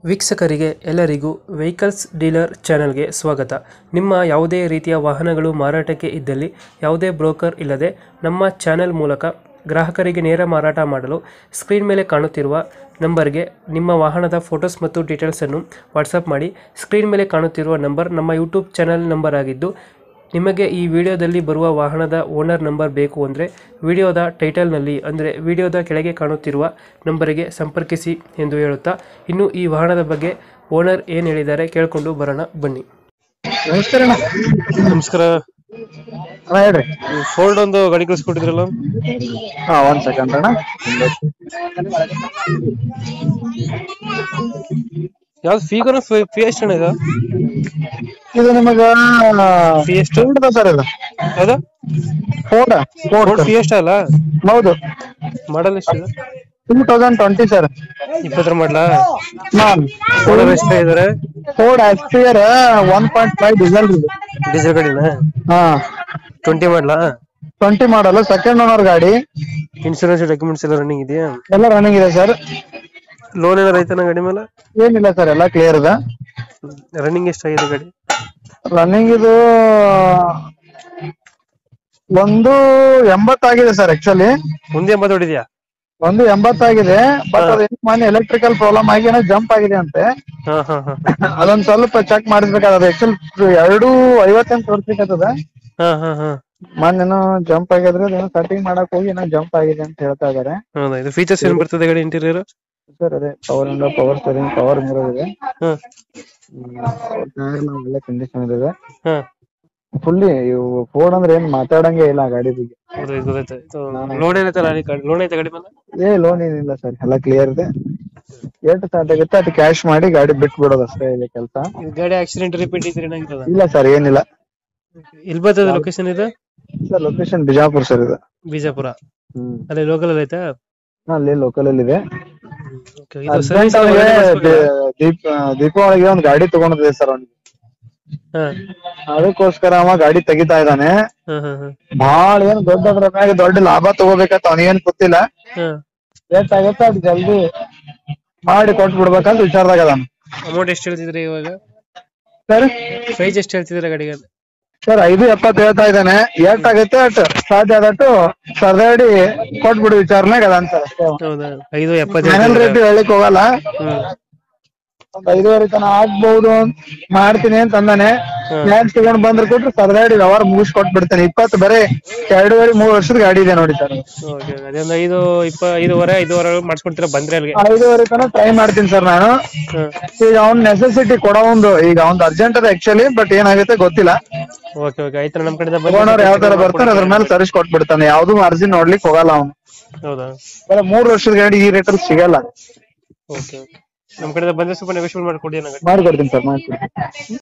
ವೀಕ್ಷಕರಿಗೆ ಎಲ್ಲರಿಗೂ vehicles dealer ಚಾನೆಲ್ಗೆ ಸ್ವಾಗತ ನಿಮ್ಮ ಯಾವುದೇ ರೀತಿಯ ವಾಹನಗಳು ಮಾರಾಟಕ್ಕೆ ಇದ್ದಲ್ಲಿ ಯಾವುದೇ ಬ್ರೋಕರ್ ಇಲ್ಲದೆ ನಮ್ಮ ಚಾನೆಲ್ ಮೂಲಕ ಗ್ರಾಹಕರಿಗೆ ನೇರ ಮಾರಾಟ ಮಾಡಲು ಸ್ಕ್ರೀನ್ ಮೇಲೆ ಕಾಣುತ್ತಿರುವ ನಂಬರ್ಗೆ ನಿಮ್ಮ ವಾಹನದ ಫೋಟೋಸ್ ಮತ್ತು ಡೀಟೇಲ್ಸನ್ನು ವಾಟ್ಸಪ್ ಮಾಡಿ ಸ್ಕ್ರೀನ್ ಮೇಲೆ ಕಾಣುತ್ತಿರುವ ನಂಬರ್ ನಮ್ಮ ಯೂಟ್ಯೂಬ್ ಚಾನೆಲ್ ನಂಬರ್ ಆಗಿದ್ದು ನಿಮಗೆ ಈ ವಿಡಿಯೋದಲ್ಲಿ ಬರುವ ವಾಹನದ ಓನರ್ ನಂಬರ್ ಬೇಕು ಅಂದರೆ ವಿಡಿಯೋದ ಟೈಟಲ್ನಲ್ಲಿ ಅಂದರೆ ವಿಡಿಯೋದ ಕೆಳಗೆ ಕಾಣುತ್ತಿರುವ ನಂಬರಿಗೆ ಸಂಪರ್ಕಿಸಿ ಎಂದು ಹೇಳುತ್ತಾ ಇನ್ನು ಈ ವಾಹನದ ಬಗ್ಗೆ ಓನರ್ ಏನು ಹೇಳಿದ್ದಾರೆ ಕೇಳಿಕೊಂಡು ಬರೋಣ ಬನ್ನಿ ನಮಸ್ಕಾರ ಅಣ್ಣ ನಮಸ್ಕಾರ ಅಣ್ಣ ಹೇಳ್ರಿ ಫೋಲ್ಡ್ ಒಂದು ಗಾಡಿ ಕಳಿಸ್ಕೊಟ್ಟಿದ್ರಲ್ಲ ಹಾ ಒಂದ್ ಸೆಕೆಂಡ್ ಅಣ್ಣ ಯಾವ್ದು ಫೀಗರ್ ಫೀ ಎಷ್ಟು ಅಣ್ಣ ಇದು ಇದು ನಿಮಗ Fiesta. ಫೋರ್ಡ್ ಸರ್ ಇದು ಯಾವ್ದು ಫೋರ್ಡ್ ಫೋರ್ಡ್ ಫೋರ್ಡ್ ಫೀ ಅಲ್ಲ ಹೌದು ಮಾಡಲ್ ಎಷ್ಟು ಇದು ಟೂ ತೌಸಂಡ್ ಟ್ವೆಂಟಿ ಸರ್ ಇಪ್ಪತ್ತರ ಮಾಡಲಾ ನಾನ್ ಓನರ್ ಎಷ್ಟು ಇದಾರೆ Ford Aspire one point five diesel ಇದು ಡೀಸೆಲ್ ಗಾಡಿನ ಹಾ ಟ್ವೆಂಟಿ ಮಾಡಲಾ ಟ್ವೆಂಟಿ ಮಾಡಲ್ ಸೆಕೆಂಡ್ ಓನರ್ ಗಾಡಿ ಇನ್ಶೂರೆನ್ಸ್ ಡಾಕ್ಯುಮೆಂಟ್ಸ್ ಎಲ್ಲ ರನ್ನಿಂಗ್ ಇದೆಯಾ ಎಲ್ಲ ರನ್ನಿಂಗ್ ಇದೆ ಸರ್ ಲೋನ್ ಏನಾರ ಐತನ ಗಾಡಿ ಮೇಲೆ ಏನಿಲ್ಲ ಸರ್ ಎಲ್ಲ ಕ್ಲಿಯರ್ ಇದೆ ರನ್ನಿಂಗ್ ಎಷ್ಟಾಗಿದೆ ಗಾಡಿ ರನ್ನಿಂಗ್ ಇದು ಒಂದು ಎಂಬತ್ತಾಗಿದೆ ಸರ್ ಆಕ್ಚುಲಿ ಮುಂದೆ ಎಂಬತ್ತು ಹೊಡಿದ್ಯಾ ಒಂದು ಎಂಬತ್ತಾಗಿದೆ ಬಟ್ ಅದು ಮೊನ್ನೆ ಎಲೆಕ್ಟ್ರಿಕಲ್ ಪ್ರಾಬ್ಲಮ್ ಆಗಿ ಏನೋ ಜಂಪ್ ಆಗಿದೆ ಅಂತೆ ಹಾ ಹಾ ಹಾ ಅದೊಂದ್ ಸ್ವಲ್ಪ ಚೆಕ್ ಮಾಡಿಸ್ಬೇಕಾದ ಆಕ್ಚುಲ್ ಎರಡು ಐವತ್ತೆಂಟು ತೋರ್ಸ್ಲಿಕ್ಕತ್ತದ ಹಾ ಹಾ ಹಾ ಮೊನ್ನೆನೋ ಜಂಪ್ ಆಗಿದ್ರೆ ಅದೇನೋ ಕಟಿಂಗ್ ಮಾಡಕ್ ಹೋಗಿ ಏನೋ ಜಂಪ್ ಆಗಿದೆ ಅಂತ ಹೇಳ್ತಾ ಇದಾರೆ ಹೌದಾ ಇದು ಫೀಚರ್ಸ್ ಏನ್ ಬರ್ತದೆ ಗಾಡಿ ಇಂಟೀರಿಯರ್ ಸರ್ ಅದೇ power window power steering power mirror ಇದೆ ಹಾ ಟೈರ್ ಒಳ್ಳೆ ಕಂಡೀಷನ್ ಇದೆ ಹಾ ಫುಲ್ಲಿ ಇವು ಫೋರ್ಡ್ ಅಂದ್ರೆ ಏನ್ ಮಾತಾಡಂಗೆ ಇಲ್ಲ ಆ ಗಾಡಿ ಬಗ್ಗೆ ಹೌದಾ ಇದು ಗೊತ್ತಾಯ್ತು ಇದು ಲೋನ್ ಏನೈತೆ ಗಾಡಿ ಲೋನ್ ಐತೆ ಗಾಡಿ ಮೇಲೆ ಏ ಲೋನ್ ಏನಿಲ್ಲ ಸರ್ ಎಲ್ಲ ಕ್ಲಿಯರ್ ಇದೆ ಎಷ್ಟು ಸ್ಟಾರ್ಟ್ ಆಗುತ್ತೆ ಅದು ಕ್ಯಾಶ್ ಮಾಡಿ ಗಾಡಿ ಬಿಟ್ಟು ಬಿಡೋದು ಅಷ್ಟೇ ಇದೆ ಕೆಲಸ ಇದು ಗಾಡಿ ಆಕ್ಸಿಡೆಂಟ್ ರಿಪೀಟ್ ಇದ್ರೆ ಏನಾಗ್ತದ ಇಲ್ಲ ಸರ್ ಏನಿಲ್ಲ ಇಲ್ಲಿ ಬರ್ತದೆ ಲೊಕೇಶನ್ ಇದು ಸರ್ ಲೊಕೇಶನ್ ಬಿಜಾಪುರ್ ಸರ್ ಇದು ಬಿಜಾಪುರ ಹ್ಮ್ ಅಲ್ಲಿ ಲೋಕಲ್ ಅಲ್ಲಿ ಐತಾ ಹಾ, ಅಲ್ಲಿ ಲೋಕಲ್ ಅಲ್ಲಿ ಇದೆ Okay, ಇದು Urgent ಸರ್ವಿಸ್ ಅವ್ನಿಗೆ ದಿ- ದೀಪ ದೀಪಾವಳಿಗೆ ಒಂದ್ ಗಾಡಿ ತಗೊಂಡಿದೆ ಸರ್ ಅವ್ನಿಗೆ ಹಾ ಅದಕ್ಕೋಸ್ಕರ ಅವ ಗಾಡಿ ತೆಗಿತಾ ಇದ್ದಾನೆ ಹಾ ಹಾ ಹಾ ಭಾಳ ಏನ್ ದೊಡ್ಡ ಅದ್ರ ಮ್ಯಾಗ ದೊಡ್ಡ ಲಾಭ ತಗೋಬೇಕಂತ ಅವನಿಗೇನ್ ಗೊತ್ತಿಲ್ಲ ಹಾ ಎಷ್ಟ್ ಆಗತ್ತೆ ಅದ್ ಜಲ್ದಿ ಮಾಡಿ ಕೊಟ್ಟು ಬಿಡ್ಬೇಕಂತ ವಿಚಾರದಾಗ ಅದಾನ ಅಮೌಂಟ್ ಎಷ್ಟು ಹೇಳ್ತಿದ್ರಿ ಇವಾಗ ಸರ್ ಪ್ರೈಸ್ ಎಷ್ಟು ಹೇಳ್ತಿದ್ರೆ ಗಾಡಿಗೆ ಸರ್ ಐದು ಎಪ್ಪತ್ತು ಹೇಳ್ತಾ ಇದ್ದಾನೆ ಎಷ್ಟ್ ಆಗತ್ತೆ ಅಟ್ ಸಾಧ್ಯ ಆದಟ್ಟು ಸರ್ದಾಡಿ ಕೊಟ್ಬಿಡು ವಿಚಾರನಾಗ ಅದಾನ ಸರ್ ಅಷ್ಟೇ ಅವ. ಹೌದಾ ಐದು ಎಪ್ಪತ್ತು ಫೈನಲ್ ರೇಟ್ ಹೇಳಿಕ್ ಹೋಗಲ್ಲ ಹ್ಮ್ ಒಂದ್ ಐದುವರೆ ತನ ಆಗ್ಬಹುದು ಅಂತ ಮಾಡ್ತೀನಿ ಅಂತ ಅಂದಾನೆ ಹ್ಮ್. ಮ್ಯಾಚ್ ತಗೊಂಡ್ ಬಂದ್ರೆ ಕೊಟ್ರೆ ಸರ್ದಾಡಿ ವ್ಯವಹಾರ ಮುಗಿಸ್ ಕೊಟ್ಬಿಡ್ತಾನೆ ಇಪ್ಪತ್ತು ಬರೀ ಎರಡೂವರೆ ಮೂರ್ ವರ್ಷದ ಗಾಡಿ ಇದೆ ನೋಡಿ ಸರ್ ಓಕೆ ಅದೊಂದು ಐದು ಇಪ್ಪ ಐದುವರೆ ಐದುವರೆ ಮಾಡಿಸ್ಕೊಡ್ತೀರಾ ಬಂದ್ರೆ ಅಲ್ಲಿಗೆ ಐದುವರೆ ತನ ಟ್ರೈ ಮಾಡ್ತೀನಿ ಸರ್ ನಾನು ಹ್ಮ್ ಈಗ ಅವ್ನ್ ನೆಸೆಸಿಟಿ ಕೊಡೋ ಒಂದು ಈಗ ಅವ್ನ್ ಅರ್ಜೆಂಟ್ ಅದ ಆಕ್ಚುಲಿ ಬಟ್ ಏನಾಗುತ್ತೆ ಗೊತ್ತಿಲ್ಲ ಓಕೆ ಓಕೆ ಆಯ್ತು ನಮ್ಮ ಕಡೆಯಿಂದ ತಗೊಂಡವ್ರು ಯಾವ ತರ ಬಂದು ಬರ್ತಾರೆ ಅದ್ರ ಮೇಲೆ ತರಿಸಿ ಕೊಟ್ಬಿಡ್ತಾನೆ ಯಾವ್ದು ಮಾರ್ಜಿನ್ ನೋಡ್ಲಿಕ್ಕೆ ಹೋಗಲ್ಲ ಅವ್ನು ಹೌದಾ ಬರೀ ಮೂರ್ ವರ್ಷದ ಗಾಡಿ ಈ ರೇಟ್ ಅಲ್ಲಿ ಸಿಗಲ್ಲ ಓಕೆ ಓಕೆ ನಮ್ಮ ಕಡೆಯಿಂದ ಬಂದ್ರೆ ಸ್ವಲ್ಪ ನೆಗೋಷಿಯೇಟ್ ಮಾಡ್ಕೊಡಿ ನನಗೆ ಮಾಡ್ಕೊಡ್ತೀನಿ ಸರ್ ಮಾಡ್ಕೊಡ್ತೀನಿ